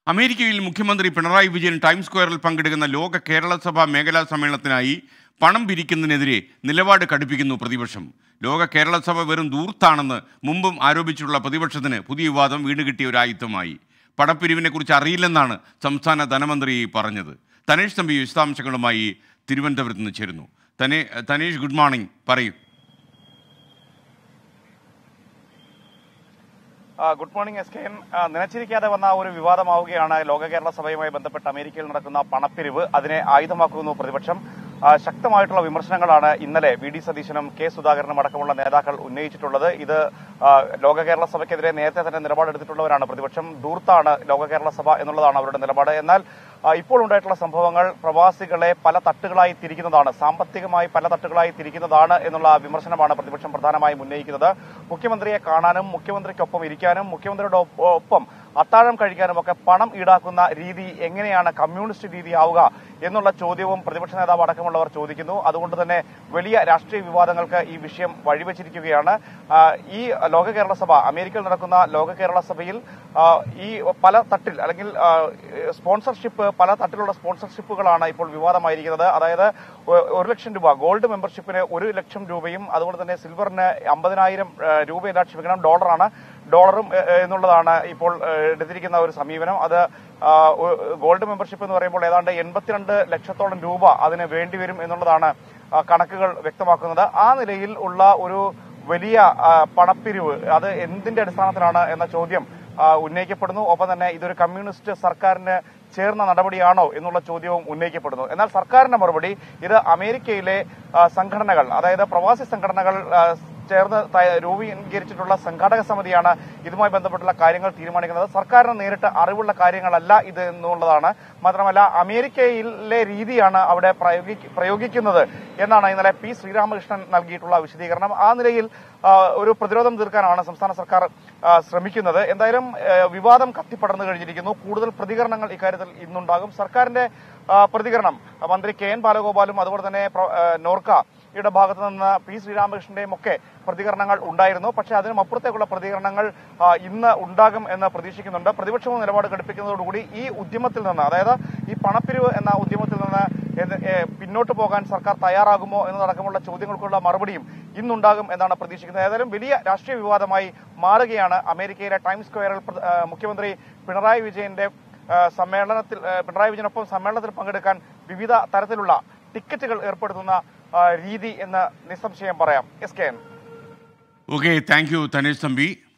അമേരിക്കയിൽ മുഖ്യമന്ത്രി പിണറായി വിജയൻ ടൈംസ് സ്ക്വയറിൽ പങ്കെടുക്കുന്ന ലോക കേരള സഭ മേഖലാ സമ്മേളനത്തിനായി പണം പിരിക്കുന്നതിനെതിരെ നിലപാട് കടുപ്പിക്കുന്നു പ്രതിപക്ഷം ലോക കേരള സഭ വെറും ദൂർത്താണെന്ന് മുമ്പും ആരോപിച്ചിട്ടുള്ള പ്രതിപക്ഷത്തിന് പുതിയ വിവാദം വീണ്ടുകിട്ടിയ ഒരു ആയുധമായി പണപ്പിരിവിനെക്കുറിച്ച് അറിയില്ലെന്നാണ് സംസ്ഥാന ധനമന്ത്രി പറഞ്ഞത് തനേഷ് തമ്പി വിശദാംശങ്ങളുമായി തിരുവനന്തപുരത്ത് നിന്ന് ചേരുന്നു തനേ തനേഷ് ഗുഡ് മോർണിംഗ് പറയൂ ആ, good morning S K N ആ, നനച്ചിരിക്കാതെ വന്ന ഒരു വിവാദമാവുകയാണ് ലോക കേരള സഭയുമായി ബന്ധപ്പെട്ട് അമേരിക്കയിൽ നടക്കുന്ന പണപ്പിരിവ് അതിനെ ആയുധമാക്കുന്നു പ്രതിപക്ഷം ആ, ശക്തമായിട്ടുള്ള വിമർശനങ്ങളാണ് ഇന്നലെ വി ഡി സതീശനും കെ സുധാകരനും അടക്കമുള്ള നേതാക്കൾ ഉന്നയിച്ചിട്ടുള്ളത് ഇത് ആ, ലോക കേരള സഭയ്ക്കെതിരെ നേരത്തെ തന്നെ നിലപാടെടുത്തിട്ടുള്ളവരാണ് പ്രതിപക്ഷം ദൂർത്താണ് ലോക കേരള സഭ എന്നുള്ളതാണ് അവരുടെ നിലപാട് എന്നാൽ ആ, ഇപ്പോൾ ഉണ്ടായിട്ടുള്ള സംഭവങ്ങൾ പ്രവാസികളെ പല തട്ടുകളായി തിരിക്കുന്നതാണ് സാമ്പത്തികമായി പല തട്ടുകളായി തിരിക്കുന്നതാണ് എന്നുള്ള വിമർശനമാണ് പ്രതിപക്ഷം പ്രധാനമായും ഉന്നയിക്കുന്നത് മുഖ്യമന്ത്രിയെ കാണാനും മുഖ്യമന്ത്രിക്കൊപ്പം ഇരിക്കാനും മുഖ്യമന്ത്രിയുടെ ഒപ്പ- ഒപ്പം അത്താഴം കഴിക്കാനും ഒക്കെ പണം ഈടാക്കുന്ന രീതി എങ്ങനെയാണ് കമ്മ്യൂണിസ്റ്റ് രീതി ആവുക എന്നുള്ള ചോദ്യവും പ്രതിപക്ഷ നേതാവ് അടക്കമുള്ളവർ ചോദിക്കുന്നു അതുകൊണ്ട് തന്നെ വലിയ രാഷ്ട്രീയ വിവാദങ്ങൾക്ക് ഈ വിഷയം വഴിവെച്ചിരിക്കുകയാണ് ആ, ഈ ലോക കേരള സഭ അമേരിക്കയിൽ നടക്കുന്ന ലോക കേരള സഭയിൽ ആ, ഈ പല തട്ടിൽ അല്ലെങ്കിൽ ആ, സ്പോൺസർഷിപ്പ് പല തട്ടിലുള്ള സ്പോൺസർഷിപ്പുകളാണ് ഇപ്പോൾ വിവാദമായിരിക്കുന്നത് അതായത് ഒ- ഒരു ലക്ഷം രൂപ ഗോൾഡ് മെമ്പർഷിപ്പിന് ഒരു ലക്ഷം രൂപയും അതുപോലെ തന്നെ സിൽവറിന് അമ്പതിനായിരം രൂപയല്ല ക്ഷമിക്കണം ഡോളറാണ് ഡോളറും എ, എ, എന്നുള്ളതാണ് ഇപ്പോൾ എ, എടുത്തിരിക്കുന്ന ഒരു സമീപനം അത് ആ, ഒ- ഗോൾഡ് മെമ്പർഷിപ്പ് എന്ന് പറയുമ്പോൾ ഏതാണ്ട് എൺപത്തിരണ്ട് ലക്ഷത്തോളം രൂപ അതിന് വേണ്ടിവരും എന്നുള്ളതാണ് ആ, കണക്കുകൾ വ്യക്തമാക്കുന്നത് ആ നിലയിൽ ഉള്ള ഒരു വലിയ ആ, പണപ്പിരിവ് അത് എന്തിന്റെ അടിസ്ഥാനത്തിലാണ് എന്ന ചോദ്യം ആ, ഉന്നയിക്കപ്പെടുന്നു ഒപ്പം തന്നെ ഇതൊരു കമ്മ്യൂണിസ്റ്റ് സർക്കാരിന് ചേർന്ന നടപടിയാണോ എന്നുള്ള ചോദ്യവും ഉന്നയിക്കപ്പെടുന്നു എന്നാൽ സർക്കാരിന്റെ മറുപടി ഇത് അമേരിക്കയിലെ ആ, സംഘടനകൾ അതായത് പ്രവാസി സംഘടനകൾ ആ, ചേർന്ന് ത- രൂപീകരിച്ചിട്ടുള്ള സംഘാടക സമിതിയാണ് ഇതുമായി ബന്ധപ്പെട്ടുള്ള കാര്യങ്ങൾ തീരുമാനിക്കുന്നത് സർക്കാരിന് നേരിട്ട് അറിവുള്ള കാര്യങ്ങളല്ല ഇത് എന്നുള്ളതാണ് മാത്രമല്ല അമേരിക്കയിലെ രീതിയാണ് അവിടെ പ്രയോഗി- പ്രയോഗിക്കുന്നത് എന്നാണ് ഇന്നലെ പി ശ്രീരാമകൃഷ്ണൻ നൽകിയിട്ടുള്ള വിശദീകരണം ആ നിലയിൽ ആ, ഒരു പ്രതിരോധം തീർക്കാനാണ് സംസ്ഥാന സർക്കാർ ആ, ശ്രമിക്കുന്നത് എന്തായാലും ആ, വിവാദം കത്തിപ്പടർന്നു കഴിഞ്ഞിരിക്കുന്നു കൂടുതൽ പ്രതികരണങ്ങൾ ഇക്കാര്യത്തിൽ ഇന്നുണ്ടാകും സർക്കാരിന്റെ ആ, പ്രതികരണം മന്ത്രി കെ എൻ ബാലഗോപാലും അതുപോലെ തന്നെ പ്ര- ആ, നോർക്ക യുടെ ഭാഗത്ത് നിന്ന് പി ശ്രീരാമകൃഷ്ണന്റെയും ഒക്കെ പ്രതികരണങ്ങൾ ഉണ്ടായിരുന്നു പക്ഷേ അതിനും അപ്പുറത്തേക്കുള്ള പ്രതികരണങ്ങൾ ആ, ഇന്ന് ഉണ്ടാകും എന്ന് പ്രതീക്ഷിക്കുന്നുണ്ട് പ്രതിപക്ഷവും നിലപാട് ഘടിപ്പിക്കുന്നതോടുകൂടി ഈ ഉദ്യമത്തിൽ നിന്ന് അതായത് ഈ പണപ്പിരിവ് എന്ന ഉദ്യമത്തിൽ നിന്ന് എന്ന് ഏ, പിന്നോട്ട് പോകാൻ സർക്കാർ തയ്യാറാകുമോ എന്നതടക്കമുള്ള ചോദ്യങ്ങൾക്കുള്ള മറുപടിയും ഇന്നുണ്ടാകും എന്നാണ് പ്രതീക്ഷിക്കുന്നത് ഏതായാലും വലിയ രാഷ്ട്രീയ വിവാദമായി മാറുകയാണ് അമേരിക്കയിലെ ടൈംസ് സ്ക്വയറിൽ പ്ര- ആ, മുഖ്യമന്ത്രി പിണറായി വിജയന്റെ ആ, സമ്മേളനത്തിൽ ആ, പിണറായി വിജയനൊപ്പം സമ്മേളനത്തിൽ പങ്കെടുക്കാൻ വിവിധ തരത്തിലുള്ള ടിക്കറ്റുകൾ ഏർപ്പെടുത്തുന്ന ആ, രീതി എന്ന് നിസ്സംശയം പറയാം S K N okay thank you Thanesh Thampi